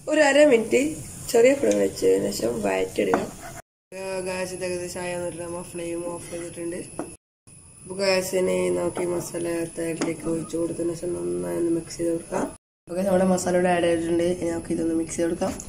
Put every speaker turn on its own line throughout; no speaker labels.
ഒരു അര മിനിറ്റ് ചെറിയ ഫ്ലെയിം വെച്ചതിന് ശേഷം വയറ്റിടുക ഗ്യാസ് ഏകദേശം ആയ നമ്മൾ ഫ്ലെയിം ഓഫ് ചെയ്തിട്ടുണ്ട് അപ്പോൾ ഗ്യാസിന് നമുക്ക് ഈ മസാല തേടിലേക്ക് ഒഴിച്ചു കൊടുത്തതിന് ശേഷം നന്നായി ഒന്ന് മിക്സ് ചെയ്ത് കൊടുക്കാം ഓക്കെ നമ്മുടെ മസാല ഇവിടെ ആഡ് ചെയ്തിട്ടുണ്ട് ഇനി നമുക്ക് ഇതൊന്ന് മിക്സ് ചെയ്ത് കൊടുക്കാം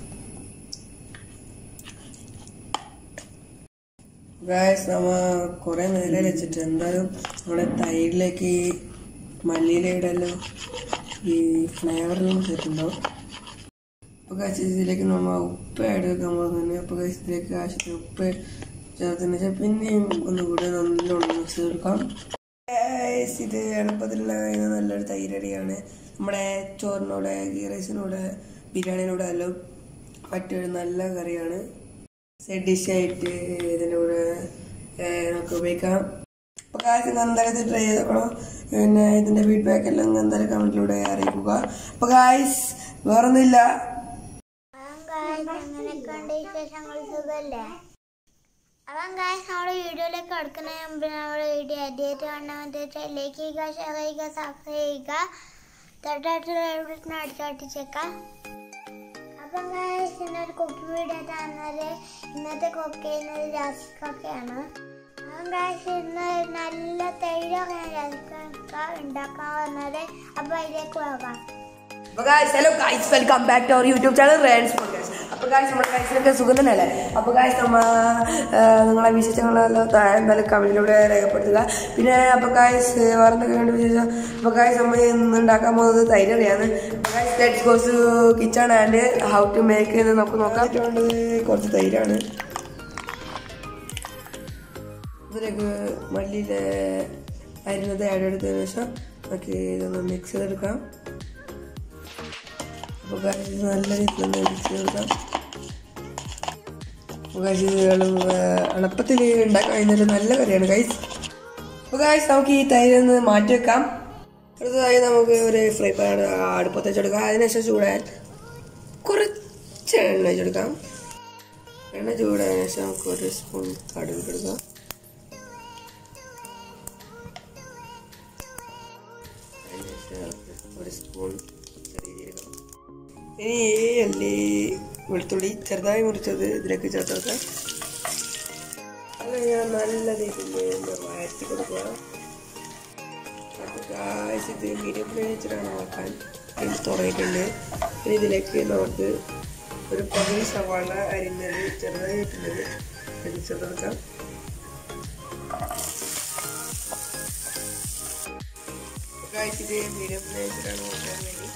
ഗായസ് നമ്മ കുറെ നേരം വെച്ചിട്ട് എന്തായാലും നമ്മുടെ തൈരിലേക്ക് ഈ മല്ലിയിലയുടെ എല്ലാം ഈ ഫ്ലേവറിലും ചേർത്തുണ്ടാവും അപ്പൊ കാശ് ഇതിലേക്ക് നമ്മ ഉപ്പ് ആഡ് ചെയ്താൽ തന്നെ അപ്പൊ കാശ് ഇതിലേക്ക് ആവശ്യത്തിന് ഉപ്പ് ചേർത്തതിന് ശേഷം പിന്നെയും ഒന്നുകൂടെ നല്ലോണം മിക്സ് ചെയ്ത് കൊടുക്കാം Guys, ഇത് എളുപ്പത്തിലുള്ള കഴിയുന്ന നല്ലൊരു തൈരടിയാണ് നമ്മുടെ ചോറിനോടെ ഗീ റൈസിനോടെ ബിരിയാണിനോടെ എല്ലാം പറ്റിയൊരു നല്ല കറിയാണ് സൈഡ് ഡിഷായിട്ട് ഇതിൻ്റെ കൂടെ ഏഹ്, നമുക്ക് ഉപയോഗിക്കാം അപ്പോൾ കാശ് എന്തായാലും ഇത് ട്രൈ ചെയ്തോക്കണം പിന്നെ ഇതിൻ്റെ ഫീഡ്ബാക്ക് എല്ലാം എന്തായാലും കമൻറ്റിലൂടെ അറിയിക്കുക അപ്പോൾ ഗായ്സ് വേറൊന്നുമില്ല
അവൻ ഗായ്സ് അങ്ങനെയൊക്കെ ഉണ്ട് വിശേഷങ്ങൾ സുഖല്ലേ അവൻ ഗായ്സ് നമ്മുടെ വീഡിയോയിലേക്ക് കിടക്കുന്നതിന് മുമ്പ് നമ്മുടെ വീഡിയോ ആദ്യമായിട്ട് കാണാൻ വെച്ചാൽ ലൈക്ക് ചെയ്യുക ഷെയർ ചെയ്യുക സബ്സ്ക്രൈബ് ചെയ്യുക തൊട്ടടുത്തുള്ള ബട്ടൺ അടിച്ചോട്ടിച്ചേക്കാം അപ്പം ഗായ്സ് ഇന്നൊരു കുക്ക് വീഡിയോ തന്നത് ഇന്നത്തെ കുക്ക് ചെയ്യുന്നത് ജാസിക്കൊക്കെയാണ് അവൻ ഗായ്സ് ഇന്ന് നല്ല തൈരൊക്കെ ജാസിക്ക ഉണ്ടാക്കാൻ വന്നത് അപ്പം അതിലേക്ക് പോകാം
അപ്പോൾ guys hello guys welcome back to our YouTube channel റേൻസ് പോഡ്കാസ്റ്റ് അപ്പോൾ ഗായ്സ് നമ്മുടെ ഗായ്സിനൊക്കെ സുഖം തന്നെയല്ലേ അപ്പോൾ ഗായ്സ് നമ്മ ആ, നിങ്ങളെ വിശേഷങ്ങളെല്ലാം താഴെ എന്തായാലും കമൻറ്റിലൂടെ രേഖപ്പെടുത്തുക പിന്നെ അപ്പോൾ ഗായ്സ് വേറെ എന്തൊക്കെ ഉണ്ട് വിശേഷം അപ്പോൾ ഗായ്സ് നമ്മൾ ഇന്ന് ഉണ്ടാക്കാൻ പോകുന്നത് തൈരറിയാണ് അപ്പോൾ guys let's goes kitchen and how to make എന്ന് നമുക്ക് നോക്കാം വേണ്ടത് കുറച്ച് തൈരാണ് ഇതിലേക്ക് മല്ലിയിലെ അരിഞ്ഞത് ആഡ് എടുത്തതിന് ശേഷം നമുക്ക് ഇതൊന്ന് മിക്സ് ചെയ്തെടുക്കാം അപ്പോൾ ഗൈസ് നല്ല രീതിയിൽ ഒന്ന് മിക്സ് ചെയ്തെടുക്കാം അപ്പോൾ ഗൈസ് ഇത് എളു- എളുപ്പത്തിൽ ഉണ്ടാക്കാൻ കഴിയുന്നൊരു നല്ല കറിയാണ് ഗൈസ് അപ്പോൾ ഗൈസ് നമുക്ക് ഈ തൈര് ഒന്ന് മാറ്റി വെക്കാം അടുത്തതായി നമുക്ക് ഒരു ഫ്രൈ പാൻ അടുപ്പത്ത് വെച്ചെടുക്കാം അതിനുശേഷം ചൂടാൻ കുറച്ച് എണ്ണ വെച്ചെടുക്കാം എണ്ണ ചൂടായതിനു ശേഷം നമുക്ക് ഒരു സ്പൂൺ കടുക് ഇട്ടെടുക്കാം അതിനുശേഷം ഒരു സ്പൂൺ ചെറിയ ജീരകം ഇനി ഈ അല്ലി വെളുത്തുള്ളി ചെറുതായി മുറിച്ചത് ഇതിലേക്ക് ചേർത്ത് വെക്കാം അത് ഞാൻ നല്ല രീതിയിൽ ഒന്ന് വഴറ്റി കൊടുക്കുക അപ്പോൾ കാശ് ഇത് മീഡിയം ഫ്ലെയിം വെച്ചിട്ടാണ് നോക്കാൻ ഇത് തുടങ്ങിയിട്ടുണ്ട് ഇനി ഇതിലേക്ക് നമുക്ക് ഒരു പകുതി സവാള അരിഞ്ഞത് ചെറുതായി ഇട്ടുള്ളത് ഇത് ചേർത്ത് കൊടുക്കാം കാശ് ഇത് മീഡിയം ഫ്ലെയിം വെച്ചിട്ടാണ് നോക്കാൻ വേണ്ടി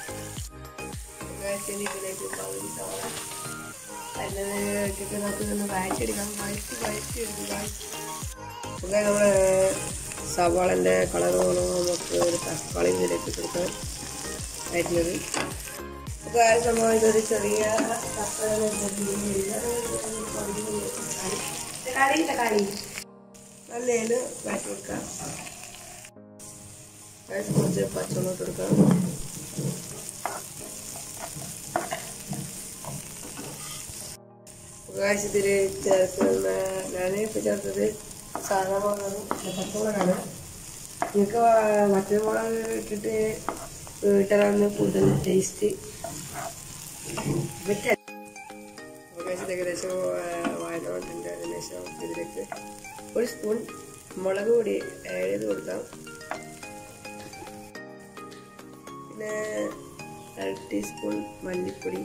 ഇതിലേക്ക് പകുതി സവാള അതിനത് ഇട്ടിട്ട് നമുക്ക് ഇതൊന്ന് വഴറ്റിയെടുക്കാം വഴറ്റി വഴറ്റി എടുക്കുക ഓക്കെ നമ്മൾ സവാളൻ്റെ കളർ നമുക്ക് ഒരു തക്കാളി ഇതിലേക്ക് കൊടുക്കാം വഴറ്റുന്നത് അപ്പോൾ ആ സംഭവം ഇതൊരു ചെറിയ തക്കാളി തക്കാളി നല്ല ഏല് വഴറ്റി കൊടുക്കാം വഴറ്റി കുറച്ച് പച്ചമുളക് കൊടുക്കാം പ്രകാശത്തിൽ ചേർക്കുന്ന ഞാൻ ഇപ്പം ചേർത്തത് സാധാ മുളകാണ് പച്ചമുളകാണ് നിങ്ങൾക്ക് മറ്റേ മുളക് ഇട്ടിട്ട് ഇട്ടാലാണ് കൂടുതൽ ടേസ്റ്റ് പ്രകാശത്ത് ഏകദേശം വായനോട്ടിൻ്റെ അതിന് ശേഷം ഇതിലേക്ക് ഒരു സ്പൂൺ മുളക് പൊടി ആഡ് ചെയ്ത് കൊടുക്കാം പിന്നെ അര ടീസ്പൂൺ മല്ലിപ്പൊടി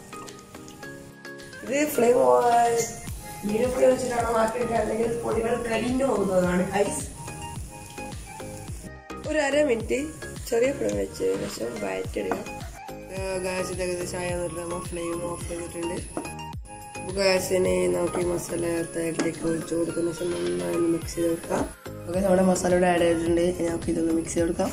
ഇത് ഫ്ലെയിം മീഡിയം ഫ്ലെയിം വെച്ചിട്ടാണ് മാറ്റിയിട്ട് അല്ലെങ്കിൽ പൊടികൾ കരിഞ്ഞു പോകുന്നതാണ് ഐസ് ഒരു അര മിനിറ്റ് ചെറിയ ഫ്ലെയിം വെച്ചതിന് ശേഷം വയറ്റിടുക ഗ്യാസ് ഏകദേശം ആയ നമ്മൾ ഫ്ലെയിം ഓഫ് ചെയ്തിട്ടുണ്ട് അപ്പോൾ ഗ്യാസിന് നമുക്ക് ഈ മസാല തേടിലേക്ക് ഒഴിച്ചു കൊടുക്കുന്ന ശേഷം നന്നായി ഒന്ന് മിക്സ് ചെയ്ത് കൊടുക്കാം ഓക്കെ നമ്മുടെ മസാല ഇവിടെ ആഡ് ചെയ്തിട്ടുണ്ട് ഇനി നമുക്ക് ഇതൊന്ന് മിക്സ് ചെയ്ത് കൊടുക്കാം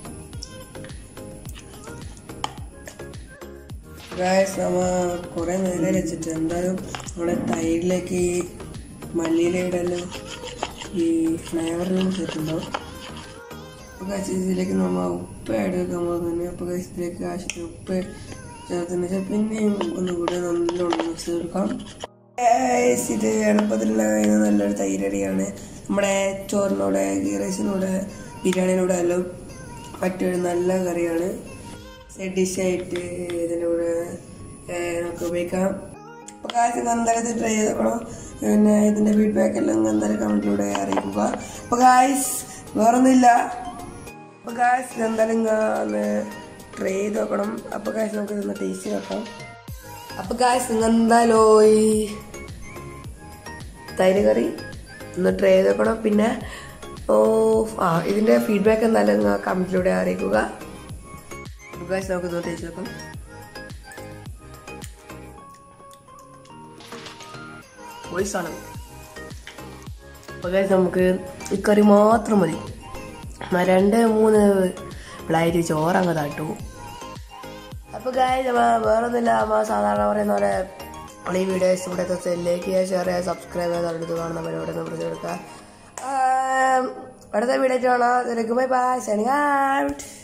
ഗായസ് നമ്മ കുറെ നേരം വെച്ചിട്ട് എന്തായാലും നമ്മുടെ തൈരിലേക്ക് ഈ മല്ലിയിലയുടെ എല്ലാം ഈ ഫ്ലേവറിലും ചേർത്തുണ്ടാവും അപ്പോൾ കഴിച്ച് ഇതിലേക്ക് നമ്മൾ ഉപ്പ് ആഡ് ചെയ്താൽ തന്നെ അപ്പോൾ കഴിച്ച് ഇതിലേക്ക് ആവശ്യത്തിന് ഉപ്പ് ചേർത്തതിന് ശേഷം പിന്നെയും ഒന്നുകൂടെ നല്ലോണം മിക്സ് ചെയ്ത് കൊടുക്കാം Guys, ഇത് എളുപ്പത്തിലുള്ള കഴിയുന്ന നല്ലൊരു തൈരടിയാണ് നമ്മുടെ ചോറിനോടെ ഗീ റൈസിനോടെ ബിരിയാണിനോടെ എല്ലാം പറ്റിയൊരു നല്ല കറിയാണ് സൈഡ് ഡിഷായിട്ട് ഇതിൻ്റെ കൂടെ നമുക്ക് ഉപയോഗിക്കാം അപ്പോൾ കാശ് എന്തായാലും ഇത് ട്രൈ ചെയ്തോക്കണം പിന്നെ ഇതിൻ്റെ ഫീഡ്ബാക്ക് എല്ലാം നിങ്ങൾ എന്തായാലും കമൻറ്റിലൂടെ അറിയിക്കുക അപ്പോൾ കായ്സ് വേറൊന്നുമില്ല അപ്പോൾ കാശ് എന്തായാലും നിങ്ങൾ ഒന്ന് ട്രൈ ചെയ്ത് നോക്കണം അപ്പോൾ കാശ് നമുക്ക് ഇതൊന്ന് ടേസ്റ്റ് നോക്കാം അപ്പോൾ കാശ് നിങ്ങൾ എന്തായാലും ഈ തൈര് കറി ഒന്ന് ട്രൈ ചെയ്ത് നോക്കണം പിന്നെ ഓ ആ ഇതിൻ്റെ ഫീഡ്ബാക്ക് എന്തായാലും നിങ്ങൾ കമൻറ്റിലൂടെ അറിയിക്കുക അപ്പോൾ കാശ് നമുക്ക് ഇതൊന്ന് ടേസ്റ്റ് നോക്കാം വോയിസ് ആണ് അപ്പോൾ guys നമുക്ക് ഈ കറി മാത്രം മതി എന്നാ രണ്ട് മൂന്ന് പ്ലേറ്റ് ചോറ് അങ്ങ് തട്ടു അപ്പോൾ ഗായ് വേറെ ഒന്നുമില്ല അമ്മ സാധാരണ പറയുന്ന പോലെ നമ്മൾ ഈ വീഡിയോ ഇഷ്ടപ്പെട്ട ലൈക്ക് ചെയ്യുക ഷെയർ ചെയ്യുക സബ്സ്ക്രൈബ് ചെയ്യുക അടുത്ത് കാണുന്ന പരിപാടി ഒന്ന് പ്രചരിക്കുക അടുത്ത വീഡിയോ കാണാം ബൈ ബൈ സൈനിങ് ഔട്ട്